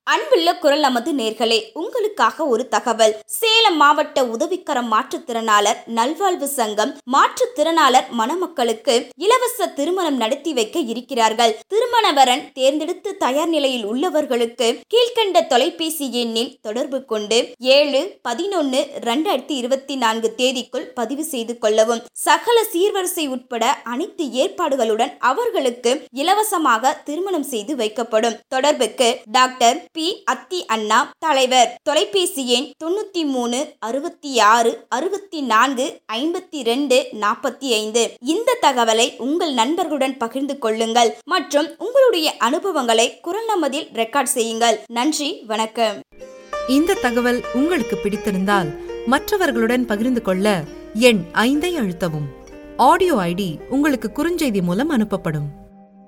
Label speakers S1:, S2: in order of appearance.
S1: அன்புள்ள குரல் நமது நேர்களே உங்களுக்காக ஒரு தகவல் சேலம் மாவட்ட உதவிக்கரம் மாற்றுத்திறனாளர் நல்வாழ்வு சங்கம் மாற்றுத்திறனாளர் மணமக்களுக்கு இலவச திருமணம் நடத்தி வைக்க இருக்கிறார்கள் திருமணவரன் தேர்ந்தெடுத்து தயார் நிலையில் உள்ளவர்களுக்கு கீழ்கண்ட தொலைபேசி எண்ணில் தொடர்பு கொண்டு ஏழு பதினொன்னு ரெண்டாயிரத்தி இருபத்தி நான்கு தேதிக்குள் பதிவு செய்து கொள்ளவும் சகல சீர்வரிசை உட்பட அனைத்து ஏற்பாடுகளுடன் அவர்களுக்கு இலவசமாக திருமணம் செய்து வைக்கப்படும் தொடர்புக்கு டாக்டர் பி அத்தி அண்ணா தலைவர் தொலைபேசி எண் தொண்ணூத்தி மூணு அறுபத்தி ஆறு அறுபத்தி நான்கு ஐம்பத்தி ரெண்டு நாற்பத்தி ஐந்து இந்த தகவலை உங்கள் நண்பர்களுடன் பகிர்ந்து கொள்ளுங்கள் மற்றும் உங்களுடைய அனுபவங்களை குரல் நமதில் ரெக்கார்ட் செய்யுங்கள் நன்றி வணக்கம்
S2: இந்த தகவல் உங்களுக்கு பிடித்திருந்தால் மற்றவர்களுடன் பகிர்ந்து கொள்ள எண் ஐந்தை அழுத்தவும் ஆடியோ ஐடி உங்களுக்கு குறுஞ்செய்தி மூலம் அனுப்பப்படும்